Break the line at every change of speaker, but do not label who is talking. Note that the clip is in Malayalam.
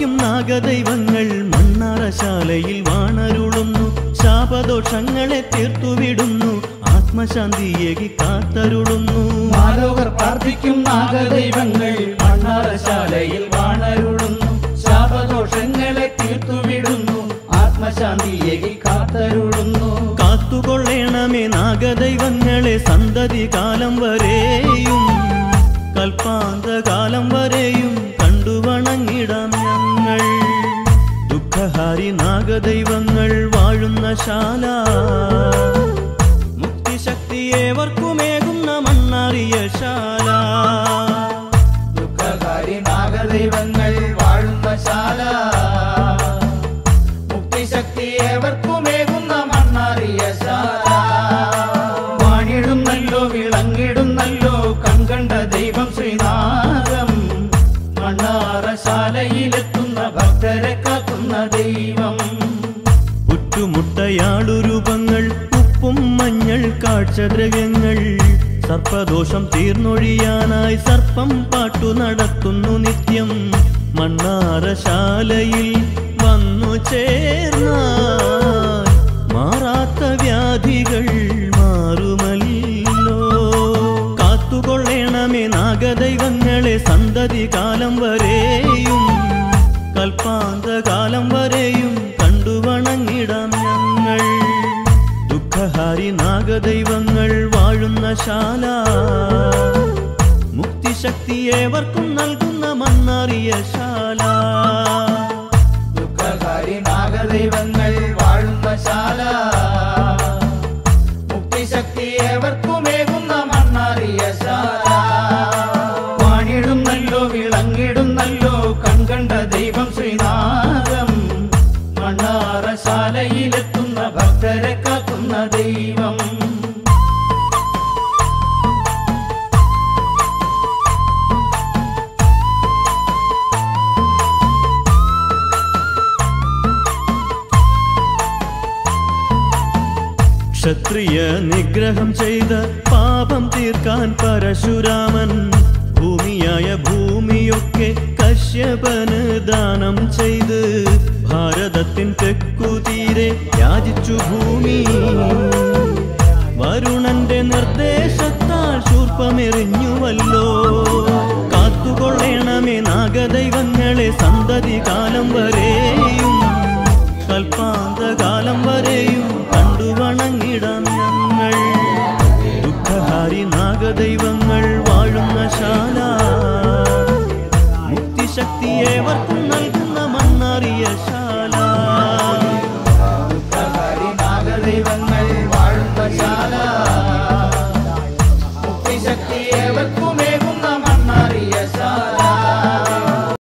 പ്രാർത്ഥിക്കും നാഗദൈവങ്ങൾ മണ്ണാറശാലയിൽ വാണരുളുന്നു ശാപദോഷങ്ങളെ തീർത്തുവിടുന്നു ആത്മശാന്തിയേകി കാത്തരുളുന്നു
മാലോകർ പ്രാർത്ഥിക്കും നാഗദൈവങ്ങൾ മണ്ണാറശാലയിൽ വാണരുളുന്നു ശാപദോഷങ്ങളെ തീർത്തുവിടുന്നു ആത്മശാന്തിയേകി കാത്തരുളുന്നു
കാത്തുകൊള്ളേണമേ നാഗദൈവങ്ങളെ സന്തതി കാലം വരെയും കൽപ്പാന്തകാലം വരെയും കണ്ടുവണങ്ങിടാം ഞങ്ങൾ ദുഃഖഹാരി നാഗദൈവങ്ങൾ വാഴുന്ന ശാല മുക്തിശക്തിയേവർക്കുമേകുന്ന മണ്ണാറിയ ശാല
ദുഃഖകാരി നാഗദൈവങ്ങൾ വാഴുന്ന ശാല മുക്തിശക്തി ഏവർക്കുമേകുന്ന മണ്ണാറിയ ശാല വാണിടുന്നല്ലോ വിളങ്ങിടുന്നല്ലോ കൺകണ്ട ദൈവം ശ്രീനാഗം മണ്ണാറശാലയിലെത്തുന്ന ഭക്തരെ കാക്കുന്ന ദൈവം
ഉറ്റുമുട്ടയാളുരൂപങ്ങൾ ഉപ്പും മഞ്ഞൾ കാഴ്ചദ്രവ്യങ്ങൾ സർപ്പദോഷം തീർന്നൊഴിയാനായി സർപ്പം പാട്ടു നടത്തുന്നു നിത്യം മണ്ണാറശാലയിൽ വന്നു ചേർന്നാൽ മാറാത്ത വ്യാധികൾ മാറുമല്ലോ കാത്തുകൊള്ളേണമേ നാഗദൈവങ്ങളെ സന്തതി കാലം വരെയും കൽപ്പാന്തകാലം വരെയും കണ്ടുവണങ്ങിടാം ഞങ്ങൾ ദുഃഖഹാരി നാഗദൈവങ്ങൾ വാഴുന്ന ശാല മുക്തിശക്തിയേവർക്കും നൽകുന്ന മണ്ണാറിയ ശാല
ദുഃഖകാരി നാഗദൈവങ്ങൾ വാഴുന്ന ശാല മുക്തിശക്തി ഏവർക്കുമേകുന്ന മണ്ണാറിയ ശാല വാണിടുന്നല്ലോ വിളങ്ങിടുന്നല്ലോ കൺകണ്ട ദൈവം ശ്രീനാഗം മണ്ണാറശാലയിലെത്തുന്ന ഭക്തരെ കാക്കുന്ന ദൈവം
ക്ഷത്രിയ നിഗ്രഹം ചെയ്ത പാപം തീർക്കാൻ പരശുരാമൻ ഭൂമിയായ ഭൂമിയൊക്കെ കശ്യപന് ദാനം ചെയ്ത് ഭാരതത്തിൻ തെക്കുതീരെ യാചിച്ചു ഭൂമി വരുണന്റെ നിർദ്ദേശത്താൽ ശൂർപ്പമെറിഞ്ഞുവല്ലോ കാത്തുകൊള്ളേണമേ നാഗദൈവങ്ങളെ സന്തതി കാലം വരെയും കൽപ്പാന്തകാലം വരെയും കണ്ടുവണങ്ങിടാം ഞങ്ങൾ ദുഃഖഹാരി നാഗദൈവങ്ങൾ വാഴുന്ന ശാല മുക്തിശക്തിയേവർക്കും നൽകും